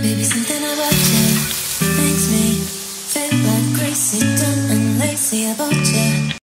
Baby, something about you makes me feel like crazy, dumb and lazy about you.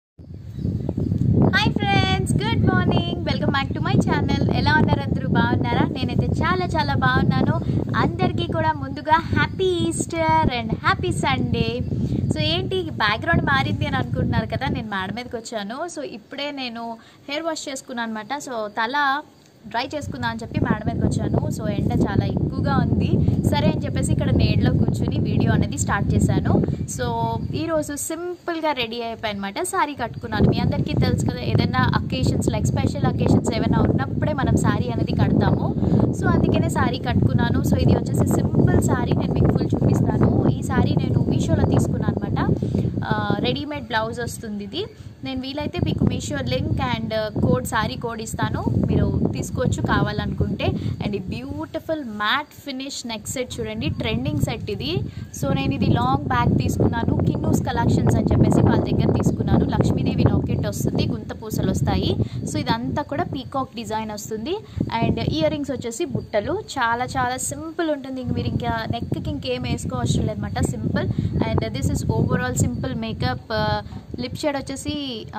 Hi friends good morning welcome back to my channel ఎలా ఉన్నారు అందరూ బాగున్నారా నేనైతే చాలా చాలా బాగున్నాను అందరికీ కూడా ముందుగా happy Easter and happy Sunday so ఏంటి బ్యాక్గ్రౌండ్ మారింది అని అనుకుంటున్నారు కదా నేను మేడ మీదకి వచ్చాను సో ఇప్పుడే నేను హెయిర్ వాష్ చేసుకున్నాను అనమాట సో తల డ్రై చేసుకుందాం అని చెప్పి మేడ మీదకి వచ్చాను సో ఎండ చాలా ఎక్కువగా ఉంది సరే అని చెప్పేసి ఇక్కడ నేడ్లో కూర్చుని వీడియో అనేది స్టార్ట్ చేశాను సో ఈరోజు సింపుల్గా రెడీ అయిపోయి అనమాట శారీ కట్టుకున్నాను మీ అందరికీ తెలుసు కదా ఏదైనా అకేషన్స్ లైక్ స్పెషల్ అకేషన్స్ ఏమైనా ఉన్నప్పుడే మనం శారీ అనేది కడతాము సో అందుకనే శారీ కట్టుకున్నాను సో ఇది వచ్చేసి సింపుల్ శారీ నేను మీకు ఫుల్ చూపిస్తాను ఈ శారీ నేను మీషోలో తీసుకున్నాను అనమాట రెడీమేడ్ బ్లౌజ్ వస్తుంది ఇది నేను వీలైతే మీకు Meesho link and code sorry code ఇస్తాను మీరు తీసుకోవచ్చు కావాలనుకుంటే అండ్ ఈ beautiful matte finish neck set చూడండి ట్రెండింగ్ సెట్ ఇది సో నేను ఇది లాంగ్ బ్యాగ్ తీసుకున్నాను కిన్నూస్ కలెక్షన్స్ అని చెప్పేసి వాళ్ళ దగ్గర తీసుకున్నాను లక్ష్మీదేవి లాకెట్ వస్తుంది గుంత పూసలు వస్తాయి సో ఇదంతా కూడా పీకాక్ డిజైన్ వస్తుంది అండ్ ఇయర్ రింగ్స్ వచ్చేసి బుట్టలు చాలా చాలా సింపుల్ ఉంటుంది ఇంక మీరు ఇంకా నెక్కి ఇంకేం వేసుకోవసరం లేదన్నమాట simple and this is overall simple makeup lip shade వచ్చేసి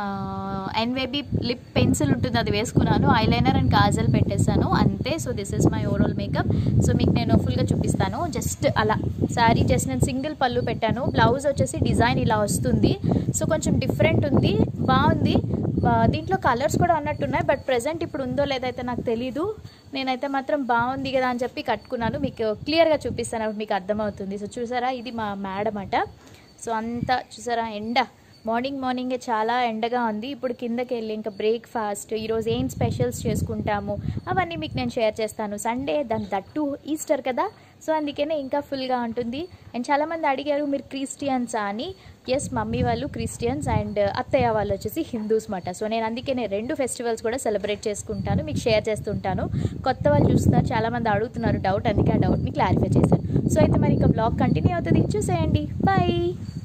ఎన్వేబీ లిప్ పెన్సిల్ ఉంటుంది అది వేసుకున్నాను ఐలైనర్ అండ్ కాజల్ పెట్టేశాను అంతే so this is my overall makeup so మీకు నేను ఫుల్గా చూపిస్తాను జస్ట్ అలా శారీ జస్ట్ నేను సింగిల్ పళ్ళు పెట్టాను బ్లౌజ్ వచ్చేసి డిజైన్ ఇలా వస్తుంది సో కొంచెం డిఫరెంట్ ఉంది బాగుంది ఆ, దీంట్లో కలర్స్ కూడా ఉన్నట్టున్నాయి బట్ ప్రజెంట్ ఇప్పుడు ఉందో లేదైతే నాకు తెలీదు నేనైతే మాత్రం బాగుంది కదా అని చెప్పి కట్టుకున్నాను మీకు క్లియర్గా చూపిస్తాను అప్పుడు మీకు అర్థమవుతుంది సో చూసారా ఇది మా మేడం అట సో అంతా చూసారా ఎండ మార్నింగ్ మార్నింగే చాలా ఎండగా ఉంది ఇప్పుడు కిందకి వెళ్ళి ఇంకా బ్రేక్ఫాస్ట్ ఈరోజు ఏం స్పెషల్స్ చేసుకుంటాము అవన్నీ మీకు నేను షేర్ చేస్తాను సండే దాని దట్టు ఈస్టర్ కదా సో అందుకనే ఇంకా ఫుల్గా ఉంటుంది అండ్ చాలామంది అడిగారు మీరు క్రిస్టియన్సా అని ఎస్ మమ్మీ వాళ్ళు క్రిస్టియన్స్ అండ్ అత్తయ్య వాళ్ళు వచ్చేసి హిందూస్ మాట సో నేను అందుకనే రెండు ఫెస్టివల్స్ కూడా సెలబ్రేట్ చేసుకుంటాను మీకు షేర్ చేస్తుంటాను కొత్త వాళ్ళు చూస్తున్నారు చాలామంది అడుగుతున్నారు డౌట్ అందుకే ఆ డౌట్ని క్లారిఫై చేశాను సో అయితే మరి ఇంకా బ్లాగ్ కంటిన్యూ అవుతుంది చూసేయండి bye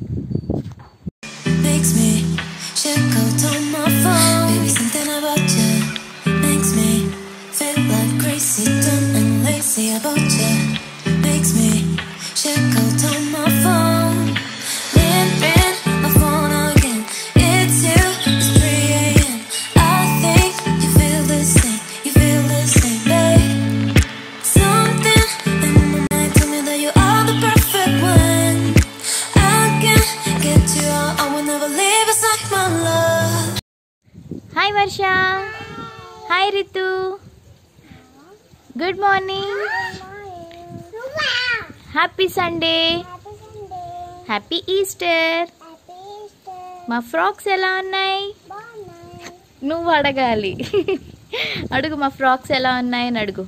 Makes me check out on my phone. Baby, something about you makes me feel like crazy, dumb and lazy about you. Makes me check out on my phone. Ring, ring, my phone again. It's you, it's 3 a.m. I think you feel the same, you feel the same, babe. Something in my mind tell me that you are the perfect one. I can't get you out. I will never leave. It's like my love. Hi Varsha hi Ritu good morning happy Sunday happy Easter మా frocks ఎలా ఉన్నాయి నువ్వు అడగాలి అడుగు మా frocks ఎలా ఉన్నాయి అని అడుగు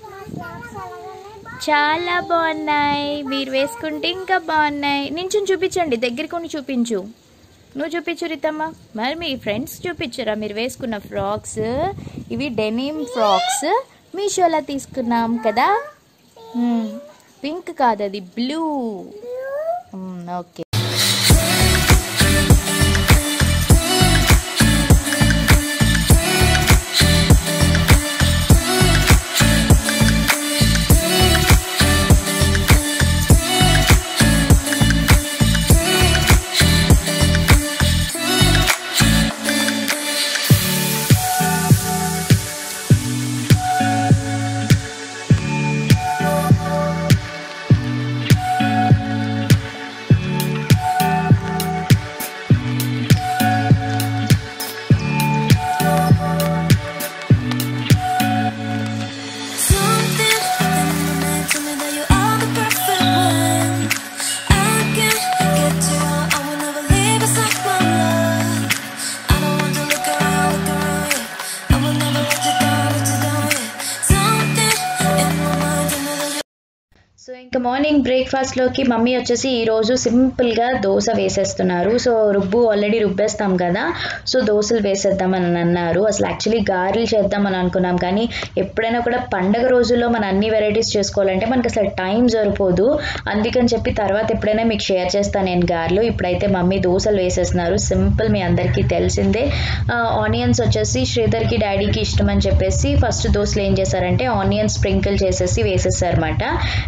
చాలా బాగున్నాయి మీరు వేసుకుంటే ఇంకా బాగున్నాయి నించుని చూపించండి దగ్గరికి కొన్ని చూపించు నువ్వు చూపించు రితమ్మ మరి మీ ఫ్రెండ్స్ చూపించరా మీరు వేసుకున్న ఫ్రాక్స్ ఇవి డెనిమ్ ఫ్రాక్స్ మీషోలో తీసుకున్నాం కదా పింక్ కాదు అది blue okay Something in my mind tell me that you are the perfect one. I can't get you out. I will never leave. It's like my love. I don't want to look around, look around, yeah. I will never let you down, let you down, yeah. Something in my mind tell me that you. So ఇంకా morning బ్రేక్ఫాస్ట్లోకి mummy వచ్చేసి ఈరోజు సింపుల్గా దోశ వేసేస్తున్నారు so రుబ్బు already రుబ్బేస్తాం కదా so దోశలు వేసేద్దామని అన్నారు అసలు యాక్చువల్లీ గారెలు చేద్దామని అనుకున్నాం కానీ ఎప్పుడైనా కూడా పండగ రోజుల్లో మన అన్ని వెరైటీస్ చేసుకోవాలంటే మనకి అసలు టైం సరిపోదు అందుకని చెప్పి తర్వాత ఎప్పుడైనా మీకు షేర్ చేస్తాను నేను గారెలు ఇప్పుడైతే మమ్మీ దోశలు వేసేస్తున్నారు సింపుల్ మీ అందరికీ తెలిసిందే ఆనియన్స్ వచ్చేసి శ్రీధర్కి డాడీకి ఇష్టం అని చెప్పేసి ఫస్ట్ దోశలు ఏం చేశారంటే ఆనియన్ స్ప్రింకిల్ చేసేసి వేసేసారన్నమాట అండ్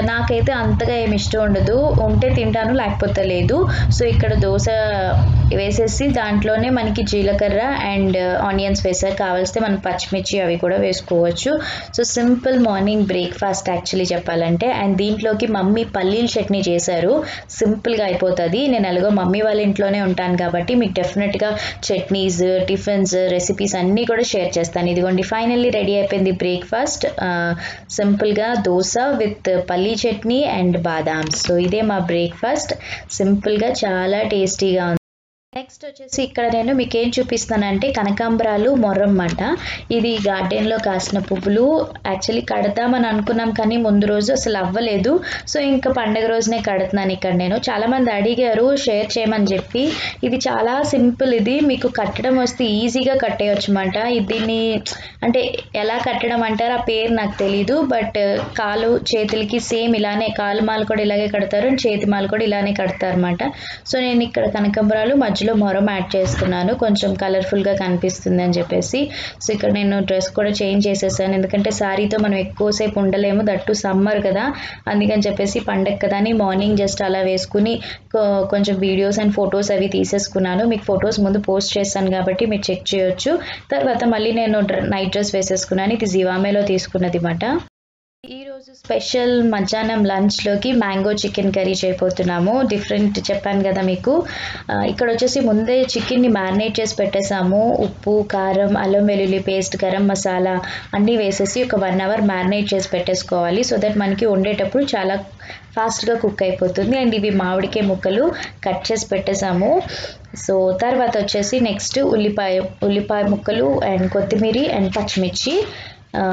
నాకైతే అంతగా ఏమి ఇష్టం ఉండదు ఉంటే తింటాను లేకపోతే లేదు సో ఇక్కడ దోశ వేసేసి దాంట్లోనే మనకి జీలకర్ర అండ్ ఆనియన్స్ వేసారు కావాల్సితే మనం పచ్చిమిర్చి అవి కూడా వేసుకోవచ్చు so simple morning breakfast actually చెప్పాలంటే అండ్ దీంట్లోకి మమ్మీ పల్లీల చట్నీ చేశారు సింపుల్గా అయిపోతుంది నేను ఎలాగో మమ్మీ వాళ్ళ ఇంట్లోనే ఉంటాను కాబట్టి మీకు డెఫినెట్గా చట్నీస్ టిఫిన్స్ రెసిపీస్ అన్నీ కూడా షేర్ చేస్తాను ఇదిగోండి ఫైనల్లీ రెడీ అయిపోయింది బ్రేక్ఫాస్ట్ సింపుల్గా దోశ విత్ పల్లీ చట్నీ అండ్ బాదాం సో ఇదే మా బ్రేక్ఫాస్ట్ సింపుల్గా చాలా టేస్టీగా ఉంది నెక్స్ట్ వచ్చేసి ఇక్కడ నేను మీకు ఏం చూపిస్తానంటే కనకాంబరాలు మొర్రమ్మాట ఇది గార్డెన్లో కాసిన పువ్వులు యాక్చువల్లీ కడతామని అనుకున్నాం కానీ ముందు రోజు అసలు అవ్వలేదు సో ఇంకా పండగ రోజునే కడుతున్నాను ఇక్కడ నేను చాలామంది అడిగారు షేర్ చేయమని చెప్పి ఇది చాలా సింపుల్ ఇది మీకు కట్టడం వస్తే ఈజీగా కట్టేయచ్చు అనమాట దీన్ని అంటే ఎలా కట్టడం అంటారు ఆ పేరు నాకు తెలీదు బట్ కాలు చేతులకి సేమ్ ఇలానే కాలు మాలు కూడా ఇలాగే కడతారు అండ్ చేతి మాలు కూడా ఇలానే కడతారు అనమాట సో నేను ఇక్కడ కనకాంబరాలు మధ్యలో మొరం యాడ్ చేస్తున్నాను కొంచెం కలర్ఫుల్గా కనిపిస్తుంది అని చెప్పేసి సో ఇక్కడ నేను డ్రెస్ కూడా చేంజ్ చేసేసాను ఎందుకంటే శారీతో మనం ఎక్కువసేపు ఉండలేము దట్టు సమ్మర్ కదా అందుకని చెప్పేసి పండగ కదా అని మార్నింగ్ జస్ట్ అలా వేసుకుని కొ- కొంచెం వీడియోస్ అండ్ ఫొటోస్ అవి తీసేసుకున్నాను మీకు ఫొటోస్ ముందు పోస్ట్ చేస్తాను కాబట్టి మీరు చెక్ చేయొచ్చు తర్వాత మళ్ళీ నేను నైట్ డ్రెస్ వేసేసుకున్నాను ఇది జివామేలో తీసుకున్నది మాట ఈరోజు స్పెషల్ మధ్యాహ్నం లంచ్లోకి మ్యాంగో చికెన్ కర్రీ చేయబోతున్నాము డిఫరెంట్ చెప్పాను కదా మీకు ఆ, ఇక్కడ వచ్చేసి ముందే చికెన్ని మ్యారినేట్ చేసి పెట్టేసాము ఉప్పు కారం అల్లం వెల్లుల్లి పేస్ట్ గరం మసాలా అన్నీ వేసేసి ఒక వన్ అవర్ మ్యారినేట్ చేసి పెట్టేసుకోవాలి సో దట్ మనకి వండేటప్పుడు చాలా ఫాస్ట్గా కుక్ అయిపోతుంది అండ్ ఇవి మామిడికాయ ముక్కలు కట్ చేసి పెట్టేసాము సో తర్వాత వచ్చేసి నెక్స్ట్ ఉల్లిపాయ ఉల్లిపాయ ముక్కలు అండ్ కొత్తిమీర అండ్ పచ్చిమిర్చి ఆ,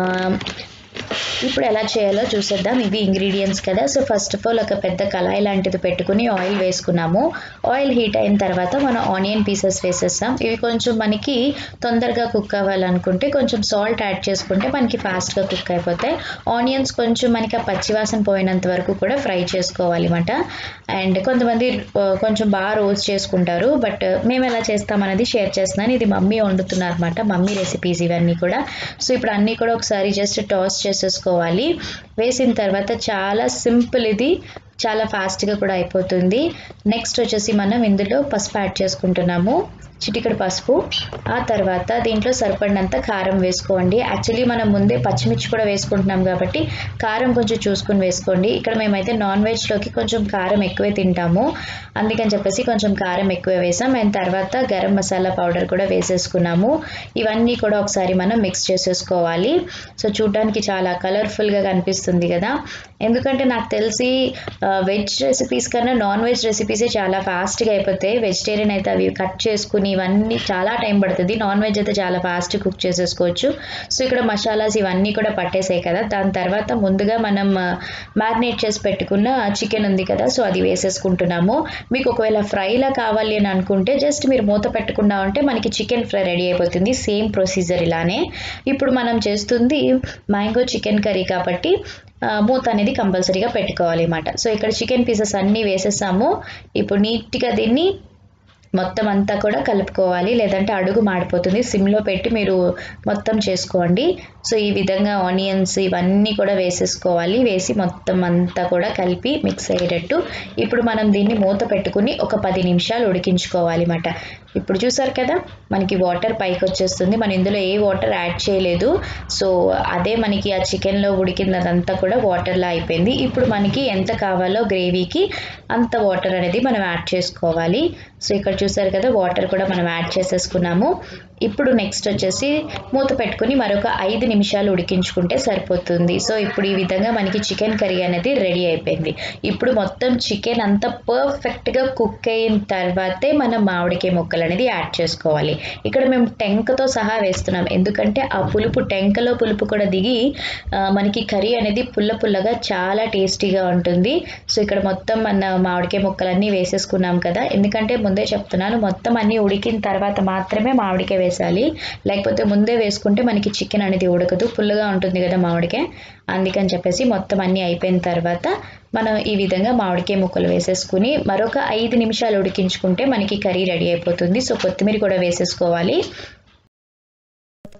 ఇప్పుడు ఎలా చేయాలో చూసేద్దాం ఇవి ఇంగ్రీడియంట్స్ కదా సో ఫస్ట్ ఆఫ్ ఆల్ ఒక పెద్ద కళాయి లాంటిది పెట్టుకుని ఆయిల్ వేసుకున్నాము ఆయిల్ హీట్ అయిన తర్వాత మనం ఆనియన్ పీసెస్ వేసేస్తాం ఇవి కొంచెం మనకి తొందరగా కుక్ అవ్వాలనుకుంటే కొంచెం సాల్ట్ యాడ్ చేసుకుంటే మనకి ఫాస్ట్గా కుక్ అయిపోతాయి ఆనియన్స్ కొంచెం మనకి ఆ పచ్చివాసన పోయినంత వరకు కూడా ఫ్రై చేసుకోవాలి అన్నమాట అండ్ కొంతమంది ఆ, కొంచెం బాగా రోస్ట్ చేసుకుంటారు బట్ మేము ఎలా చేస్తామనేది షేర్ చేస్తున్నాను ఇది మమ్మీ వండుతున్నారు అనమాట మమ్మీ రెసిపీస్ ఇవన్నీ కూడా సో ఇప్పుడు అన్నీ కూడా ఒకసారి జస్ట్ టాస్ చేసేసుకోవాలి వేసిన తర్వాత చాలా సింపుల్ ఇది చాలా ఫాస్ట్గా కూడా అయిపోతుంది నెక్స్ట్ వచ్చేసి మనం ఇందులో పసుపు యాడ్ చేసుకుంటున్నాము చిటికెడు పసుపు ఆ తర్వాత దీంట్లో సరిపడినంత కారం వేసుకోండి యాక్చువల్లీ మనం ముందే పచ్చిమిర్చి కూడా వేసుకుంటున్నాం కాబట్టి కారం కొంచెం చూసుకుని వేసుకోండి ఇక్కడ మేమైతే నాన్ వెజ్లోకి కొంచెం కారం ఎక్కువే తింటాము అందుకని చెప్పేసి కొంచెం కారం ఎక్కువ వేసాం అండ్ తర్వాత గరం మసాలా పౌడర్ కూడా వేసేసుకున్నాము ఇవన్నీ కూడా ఒకసారి మనం మిక్స్ చేసేసుకోవాలి సో చూడడానికి చాలా కలర్ఫుల్గా కనిపిస్తుంది కదా ఎందుకంటే నాకు తెలిసి వెజ్ రెసిపీస్ కన్నా నాన్ వెజ్ రెసిపీసే చాలా ఫాస్ట్గా అయిపోతాయి వెజిటేరియన్ అయితే అవి కట్ చేసుకుని ఇవన్నీ చాలా టైం పడుతుంది నాన్ వెజ్ అయితే చాలా ఫాస్ట్ కుక్ చేసేసుకోవచ్చు సో ఇక్కడ మసాలాస్ ఇవన్నీ కూడా పట్టేసాయి కదా దాని తర్వాత ముందుగా మనం మ్యారినేట్ చేసి పెట్టుకున్న చికెన్ ఉంది కదా సో అది వేసేసుకుంటున్నాము మీకు ఒకవేళ ఫ్రైలా కావాలి అని అనుకుంటే జస్ట్ మీరు మూత పెట్టకుండా ఉంటే మనకి చికెన్ ఫ్రై రెడీ అయిపోతుంది సేమ్ ప్రొసీజర్ ఇలానే ఇప్పుడు మనం చేస్తుంది మ్యాంగో చికెన్ కర్రీ కాబట్టి ఆ, మూత అనేది కంపల్సరీగా పెట్టుకోవాలి అన్నమాట సో ఇక్కడ చికెన్ పీసెస్ అన్నీ వేసేసాము ఇప్పుడు నీట్గా దీన్ని మొత్తం అంతా కూడా కలుపుకోవాలి లేదంటే అడుగు మాడిపోతుంది సిమ్లో పెట్టి మీరు మొత్తం చేసుకోండి సో ఈ విధంగా ఆనియన్స్ ఇవన్నీ కూడా వేసేసుకోవాలి వేసి మొత్తం అంతా కూడా కలిపి మిక్స్ అయ్యేటట్టు ఇప్పుడు మనం దీన్ని మూత పెట్టుకుని ఒక పది నిమిషాలు ఉడికించుకోవాలి అన్నమాట ఇప్పుడు చూసారు కదా మనకి వాటర్ పైకి వచ్చేస్తుంది మనం ఇందులో ఏ వాటర్ యాడ్ చేయలేదు సో అదే మనకి ఆ చికెన్లో ఉడికినదంతా కూడా వాటర్లా అయిపోయింది ఇప్పుడు మనకి ఎంత కావాలో గ్రేవీకి అంత వాటర్ అనేది మనం యాడ్ చేసుకోవాలి సో ఇక్కడ చూసారు కదా వాటర్ కూడా మనం యాడ్ చేసేసుకున్నాము ఇప్పుడు నెక్స్ట్ వచ్చేసి మూత పెట్టుకుని మరొక ఐదు నిమిషాలు ఉడికించుకుంటే సరిపోతుంది సో ఇప్పుడు ఈ విధంగా మనకి చికెన్ కర్రీ అనేది రెడీ అయిపోయింది ఇప్పుడు మొత్తం చికెన్ అంతా పర్ఫెక్ట్గా కుక్ అయిన తర్వాతే మనం మామిడికాయ ముక్కలు అనేది యాడ్ చేసుకోవాలి ఇక్కడ మేము టెంకతో సహా వేస్తున్నాం ఎందుకంటే ఆ పులుపు టెంకలో పులుపు కూడా దిగి ఆ, మనకి కర్రీ అనేది పుల్ల పుల్లగా చాలా టేస్టీగా ఉంటుంది సో ఇక్కడ మొత్తం మన మామిడికాయ ముక్కలన్నీ వేసేసుకున్నాం కదా ఎందుకంటే ముందే చెప్తున్నాను మొత్తం అన్నీ ఉడికిన తర్వాత మాత్రమే మామిడికాయ వేసాలి లేకపోతే ముందే వేసుకుంటే మనకి చికెన్ అనేది ఉడకదు పుల్లగా ఉంటుంది కదా మామిడికాయ అందుకని చెప్పేసి మొత్తం అన్నీ అయిపోయిన తర్వాత మనం ఈ విధంగా మామిడికాయ ముక్కలు వేసేసుకుని మరొక ఐదు నిమిషాలు ఉడికించుకుంటే మనకి కర్రీ రెడీ అయిపోతుంది సో కొత్తిమీర కూడా వేసేసుకోవాలి కొత్తిమీర కూడా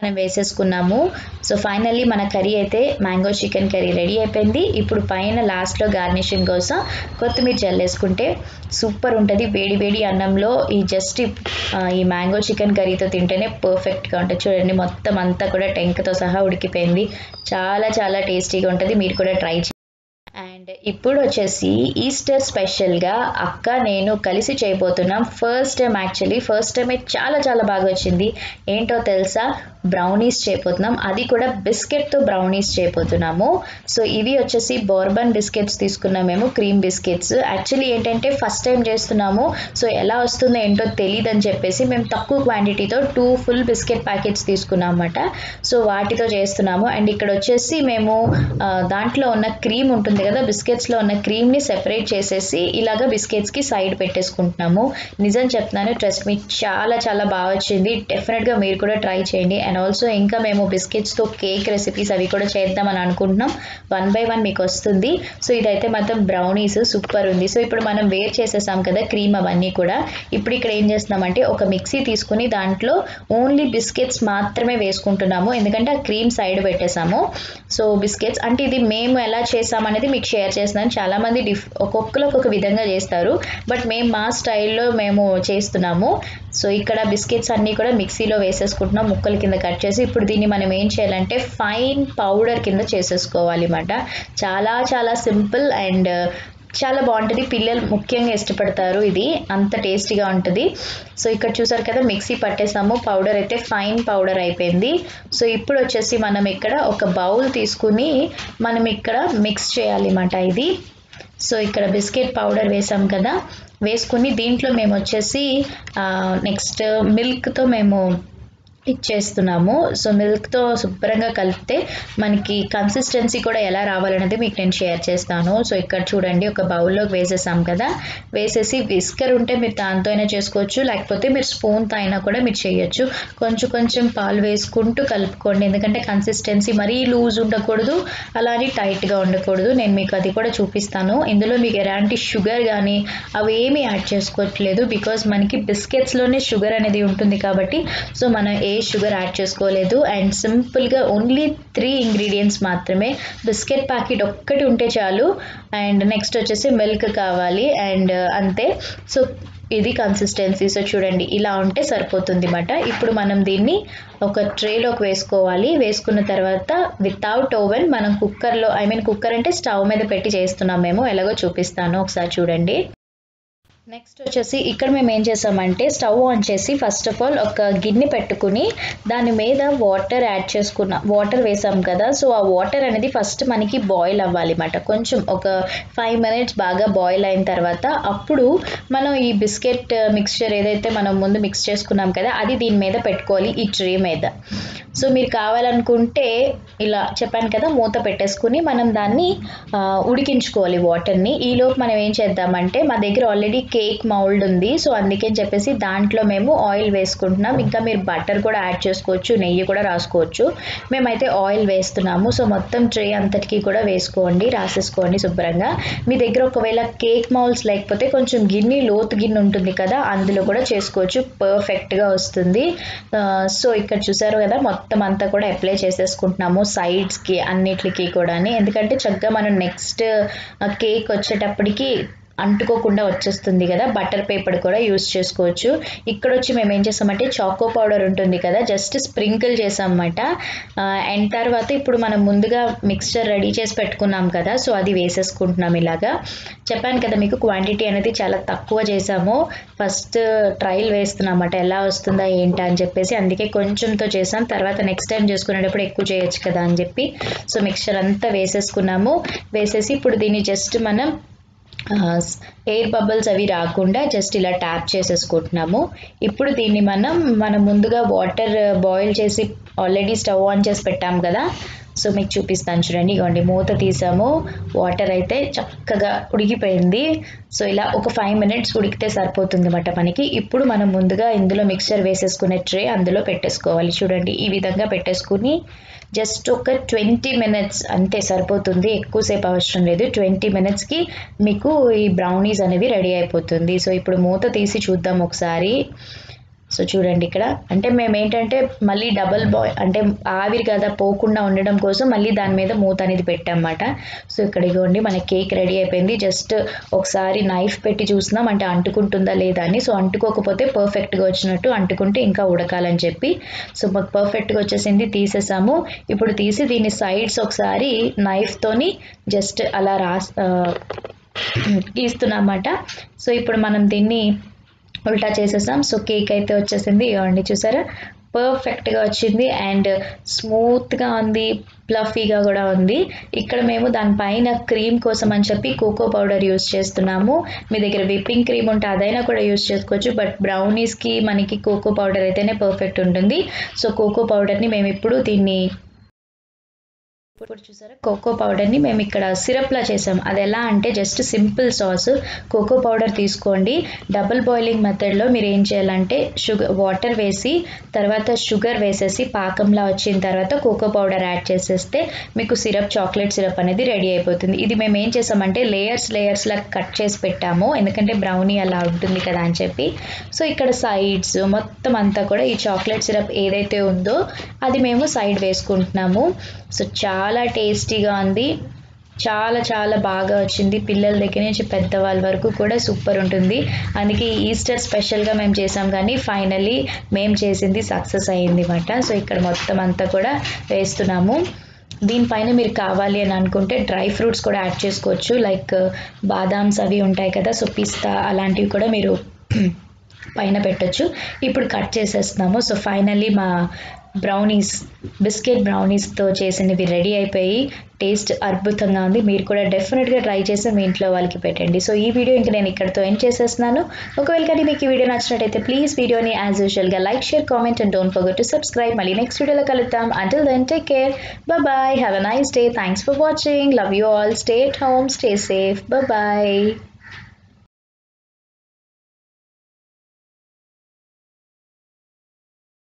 మనం వేసేసుకున్నాము సో ఫైనల్లీ మన కర్రీ అయితే మ్యాంగో చికెన్ కర్రీ రెడీ అయిపోయింది ఇప్పుడు పైన లాస్ట్లో గార్నిషింగ్ కోసం కొత్తిమీర చల్లేసుకుంటే సూపర్ ఉంటుంది వేడి వేడి అన్నంలో ఈ జస్ట్ ఈ మ్యాంగో చికెన్ కర్రీతో తింటేనే పర్ఫెక్ట్గా ఉంటుంది చూడండి మొత్తం అంతా కూడా టెంకతో సహా ఉడికిపోయింది చాలా చాలా టేస్టీగా ఉంటుంది మీరు కూడా ట్రై చేయండి అండ్ ఇప్పుడు వచ్చేసి ఈస్టర్ స్పెషల్గా అక్క నేను కలిసి చేయబోతున్నాం first time actually first time చాలా చాలా బాగా వచ్చింది ఏంటో తెలుసా బ్రౌనీస్ చేయబోతున్నాం అది కూడా బిస్కెట్తో బ్రౌనీస్ చేయబోతున్నాము సో ఇవి వచ్చేసి బోర్బన్ బిస్కెట్స్ తీసుకున్నాం మేము క్రీమ్ బిస్కెట్స్ యాక్చువల్లీ ఏంటంటే ఫస్ట్ టైం చేస్తున్నాము సో ఎలా వస్తుందో ఏంటో తెలియదని చెప్పేసి మేము తక్కువ క్వాంటిటీతో టూ ఫుల్ బిస్కెట్ ప్యాకెట్స్ తీసుకున్నాం అన్నమాట సో వాటితో చేస్తున్నాము అండ్ ఇక్కడ వచ్చేసి మేము ఆ, దాంట్లో ఉన్న క్రీమ్ ఉంటుంది కదా బిస్కెట్స్లో ఉన్న క్రీమ్ని సెపరేట్ చేసేసి ఇలాగ బిస్కెట్స్కి సైడ్ పెట్టేసుకుంటున్నాము నిజం చెప్తున్నాను ట్రస్ట్ మీ చాలా చాలా బాగా వచ్చింది డెఫినెట్గా మీరు కూడా ట్రై చేయండి అండ్ ఆల్సో ఇంకా మేము బిస్కెట్స్తో కేక్ రెసిపీస్ అవి కూడా చేద్దామని అనుకుంటున్నాం వన్ బై వన్ మీకు వస్తుంది సో ఇదైతే మాత్రం బ్రౌనీస్ సూపర్ ఉంది సో ఇప్పుడు మనం వేర్ చేసేసాం కదా క్రీమ్ అవన్నీ కూడా ఇప్పుడు ఇక్కడ ఏం చేస్తున్నామంటే ఒక మిక్సీ తీసుకుని దాంట్లో ఓన్లీ బిస్కెట్స్ మాత్రమే వేసుకుంటున్నాము ఎందుకంటే ఆ క్రీమ్ సైడ్ పెట్టేసాము సో బిస్కెట్స్ అంటే ఇది మేము ఎలా చేసామనేది మీకు షేర్ చేస్తున్నాను చాలా మంది డిఫ్ ఒక్కొక్కరు ఒక్కొక్క విధంగా చేస్తారు బట్ మేము మా స్టైల్లో మేము చేస్తున్నాము సో ఇక్కడ బిస్కెట్స్ అన్నీ కూడా మిక్సీలో వేసేసుకుంటున్నాం ముక్కల కింద కట్ చేసి ఇప్పుడు దీన్ని మనం ఏం చేయాలంటే ఫైన్ పౌడర్ కింద చేసేసుకోవాలి అన్నమాట చాలా చాలా సింపుల్ అండ్ చాలా బాగుంటుంది పిల్లలు ముఖ్యంగా ఇష్టపడతారు ఇది అంత టేస్టీగా ఉంటుంది సో ఇక్కడ చూసారు కదా మిక్సీ పట్టేసాము పౌడర్ అయితే ఫైన్ పౌడర్ అయిపోయింది సో ఇప్పుడు వచ్చేసి మనం ఇక్కడ ఒక బౌల్ తీసుకుని మనం ఇక్కడ మిక్స్ చేయాలి అన్నమాట ఇది సో ఇక్కడ బిస్కెట్ పౌడర్ వేసాం కదా వేసుకుని దీంట్లో మేము వచ్చేసి నెక్స్ట్ మిల్క్తో మేము ఇచ్చేస్తున్నాము సో మిల్క్తో శుభ్రంగా కలిపితే మనకి కన్సిస్టెన్సీ కూడా ఎలా రావాలనేది మీకు నేను షేర్ చేస్తాను సో ఇక్కడ చూడండి ఒక బౌల్లోకి వేసేసాం కదా వేసేసి విస్కర్ ఉంటే మీరు దాంతో అయినా చేసుకోవచ్చు లేకపోతే మీరు స్పూన్తో అయినా కూడా మీరు చేయొచ్చు కొంచెం కొంచెం పాలు వేసుకుంటూ కలుపుకోండి ఎందుకంటే కన్సిస్టెన్సీ మరీ లూజ్ ఉండకూడదు అలానే టైట్గా ఉండకూడదు నేను మీకు అది కూడా చూపిస్తాను ఇందులో మీకు ఎలాంటి షుగర్ కానీ అవి ఏమీ యాడ్ చేసుకోవట్లేదు బికాజ్ మనకి బిస్కెట్స్లోనే షుగర్ అనేది ఉంటుంది కాబట్టి సో మనం ఏ షుగర్ యాడ్ చేసుకోలేదు అండ్ సింపుల్గా ఓన్లీ త్రీ ఇంగ్రీడియంట్స్ మాత్రమే బిస్కెట్ ప్యాకెట్ ఒక్కటి ఉంటే చాలు అండ్ నెక్స్ట్ వచ్చేసి మిల్క్ కావాలి అండ్ అంతే సో ఇది కన్సిస్టెన్సీ సో చూడండి ఇలా ఉంటే సరిపోతుంది అన్నమాట ఇప్పుడు మనం దీన్ని ఒక ట్రేలోకి వేసుకోవాలి వేసుకున్న తర్వాత వితౌట్ ఓవెన్ మనం కుక్కర్లో ఐ మీన్ కుక్కర్ అంటే స్టవ్ మీద పెట్టి చేస్తున్నాం మేము ఎలాగో చూపిస్తాను ఒకసారి చూడండి నెక్స్ట్ వచ్చేసి ఇక్కడ మేము ఏం చేసామంటే స్టవ్ ఆన్ చేసి ఫస్ట్ ఆఫ్ ఆల్ ఒక గిన్నె పెట్టుకుని దాని మీద వాటర్ యాడ్ చేసుకున్న వాటర్ వేసాం కదా సో ఆ వాటర్ అనేది ఫస్ట్ మనకి బాయిల్ అవ్వాలి అన్నమాట కొంచెం ఒక ఫైవ్ మినిట్స్ బాగా బాయిల్ అయిన తర్వాత అప్పుడు మనం ఈ బిస్కెట్ మిక్స్చర్ ఏదైతే మనం ముందు మిక్స్ చేసుకున్నాం కదా అది దీని మీద పెట్టుకోవాలి ఈ ట్రే మీద సో మీరు కావాలనుకుంటే ఇలా చెప్పాను కదా మూత పెట్టేసుకుని మనం దాన్ని ఆ, ఉడికించుకోవాలి వాటర్ని ఈలోపు మనం ఏం చేద్దామంటే మా దగ్గర ఆల్రెడీ కేక్ మౌల్డ్ ఉంది సో అందుకని చెప్పేసి దాంట్లో మేము ఆయిల్ వేసుకుంటున్నాం ఇంకా మీరు బటర్ కూడా యాడ్ చేసుకోవచ్చు నెయ్యి కూడా రాసుకోవచ్చు మేమైతే ఆయిల్ వేస్తున్నాము సో మొత్తం ట్రే అంతటికి కూడా వేసుకోండి రాసేసుకోండి శుభ్రంగా మీ దగ్గర ఒకవేళ కేక్ మౌల్స్ లేకపోతే కొంచెం గిన్నె లోతు గిన్నె ఉంటుంది కదా అందులో కూడా చేసుకోవచ్చు పర్ఫెక్ట్గా వస్తుంది ఆ, సో ఇక్కడ చూసారు కదా మొత్తం అంతా కూడా అప్లై చేసేసుకుంటున్నాము సైడ్స్కి అన్నిటికి కూడా ఎందుకంటే చక్కగా మనం నెక్స్ట్ కేక్ వచ్చేటప్పటికి అంటుకోకుండా వచ్చేస్తుంది కదా బటర్ పేపర్ కూడా యూస్ చేసుకోవచ్చు ఇక్కడ వచ్చి మేము ఏం చేస్తామంటే చాకో పౌడర్ ఉంటుంది కదా జస్ట్ స్ప్రింకిల్ చేసామన్నమాట అండ్ తర్వాత ఇప్పుడు మనం ముందుగా మిక్స్చర్ రెడీ చేసి పెట్టుకున్నాం కదా సో అది వేసేసుకుంటున్నాం ఇలాగా చెప్పాను కదా మీకు క్వాంటిటీ అనేది చాలా తక్కువ చేసాము ఫస్ట్ ట్రయల్ వేస్తున్నామన్నమాట ఎలా వస్తుందా ఏంటా అని చెప్పేసి అందుకే కొంచెంతో చేసాం తర్వాత నెక్స్ట్ టైం చేసుకునేటప్పుడు ఎక్కువ చేయొచ్చు కదా అని చెప్పి సో మిక్స్చర్ అంతా వేసేసుకున్నాము వేసేసి ఇప్పుడు దీన్ని జస్ట్ మనం ఎయిర్ బబుల్స్ అవి రాకుండా జస్ట్ ఇలా ట్యాప్ చేసేసుకుంటున్నాము ఇప్పుడు దీన్ని మనం మనం ముందుగా వాటర్ బాయిల్ చేసి ఆల్రెడీ స్టవ్ ఆన్ చేసి పెట్టాం కదా సో మీకు చూపిస్తాను చూడండి ఇగోండి మూత తీసాము వాటర్ అయితే చక్కగా ఉడికిపోయింది సో ఇలా ఒక ఫైవ్ మినిట్స్ ఉడికితే సరిపోతుంది అన్నమాట మనకి ఇప్పుడు మనం ముందుగా ఇందులో మిక్చర్ వేసేసుకునే ట్రే అందులో పెట్టేసుకోవాలి చూడండి ఈ విధంగా పెట్టేసుకుని జస్ట్ ఒక ట్వంటీ మినిట్స్ అంతే సరిపోతుంది ఎక్కువసేపు అవసరం లేదు ట్వంటీ మినిట్స్కి మీకు ఈ బ్రౌనీస్ అనేవి రెడీ అయిపోతుంది సో ఇప్పుడు మూత తీసి చూద్దాం ఒకసారి సో చూడండి ఇక్కడ అంటే మేము ఏంటంటే మళ్ళీ డబల్ బాయ్ అంటే ఆవిరి కదా పోకుండా ఉండడం కోసం మళ్ళీ దాని మీద మూత అనేది పెట్టామన్నమాట సో ఇక్కడ ఇగోండి మన కేక్ రెడీ అయిపోయింది జస్ట్ ఒకసారి నైఫ్ పెట్టి చూసినాం అంటే అంటుకుంటుందా లేదా అని సో అంటుకోకపోతే పర్ఫెక్ట్గా వచ్చినట్టు అంటుకుంటే ఇంకా ఉడకాలని చెప్పి సో మాకు పర్ఫెక్ట్గా వచ్చేసింది తీసేసాము ఇప్పుడు తీసి దీని సైడ్స్ ఒకసారి నైఫ్తోని జస్ట్ అలా రాస్ గీస్తున్నామన్నమాట సో ఇప్పుడు మనం దీన్ని ఉల్టా చేసేసాం సో కేక్ అయితే వచ్చేసింది ఇవ్వండి చూసారా పర్ఫెక్ట్గా వచ్చింది అండ్ స్మూత్గా ఉంది ప్లఫీగా కూడా ఉంది ఇక్కడ మేము దానిపైన క్రీమ్ కోసం అని చెప్పి కోకో పౌడర్ యూస్ చేస్తున్నాము మీ దగ్గర విప్పింగ్ క్రీమ్ ఉంటే అదైనా కూడా యూస్ చేసుకోవచ్చు బట్ బ్రౌనీస్కి మనకి కోకో పౌడర్ అయితేనే పర్ఫెక్ట్ ఉంటుంది సో కోకో పౌడర్ని మేము ఇప్పుడు దీన్ని ఇప్పుడు చూసారా కోకో పౌడర్ని మేము ఇక్కడ సిరప్లా చేసాం అది ఎలా అంటే just simple sauce cocoa powder తీసుకోండి డబుల్ బాయిలింగ్ మెథడ్లో మీరు ఏం చేయాలంటే షుగర్ వాటర్ వేసి తర్వాత షుగర్ వేసేసి పాకంలా వచ్చిన తర్వాత కోకో పౌడర్ యాడ్ చేసేస్తే మీకు సిరప్ చాక్లెట్ సిరప్ అనేది రెడీ అయిపోతుంది ఇది మేము ఏం చేసామంటే లేయర్స్ లేయర్స్ లా కట్ చేసి పెట్టాము ఎందుకంటే బ్రౌనీ అలా ఉంటుంది కదా అని చెప్పి సో ఇక్కడ సైడ్స్ మొత్తం అంతా కూడా ఈ చాక్లెట్ సిరప్ ఏదైతే ఉందో అది మేము సైడ్ వేసుకుంటున్నాము సో చాలా టేస్టీగా ఉంది చాలా చాలా బాగా వచ్చింది పిల్లల దగ్గర నుంచి పెద్దవాళ్ళ వరకు కూడా సూపర్ ఉంటుంది అందుకే ఈస్టర్ స్పెషల్గా మేము చేసాం కానీ ఫైనల్లీ మేము చేసింది సక్సెస్ అయ్యింది అనమాట సో ఇక్కడ మొత్తం అంతా కూడా వేస్తున్నాము దీనిపైన మీరు కావాలి అని అనుకుంటే డ్రై ఫ్రూట్స్ కూడా యాడ్ చేసుకోవచ్చు లైక్ బాదామ్స్ అవి ఉంటాయి కదా సో పిస్తా అలాంటివి కూడా మీరు పైన పెట్టొచ్చు ఇప్పుడు కట్ చేసేస్తున్నాము సో ఫైనల్లీ మా బ్రౌనీస్ బిస్కెట్ బ్రౌనీస్తో చేసినవి రెడీ అయిపోయి టేస్ట్ అద్భుతంగా ఉంది మీరు కూడా డెఫినెట్గా ట్రై చేసి మీ ఇంట్లో వాళ్ళకి పెట్టండి సో ఈ వీడియో ఇంకా నేను ఇక్కడతో ఎండ్ చేసేస్తున్నాను ఒకవేళ కానీ మీకు ఈ వీడియో నచ్చినట్టయితే ప్లీజ్ వీడియోని యాజ్ యూజువల్గా like share comment and don't forget to subscribe మళ్ళీ నెక్స్ట్ వీడియోలో కలుద్దాం until then take care bye have a nice day thanks for watching love you all stay at home stay safe bye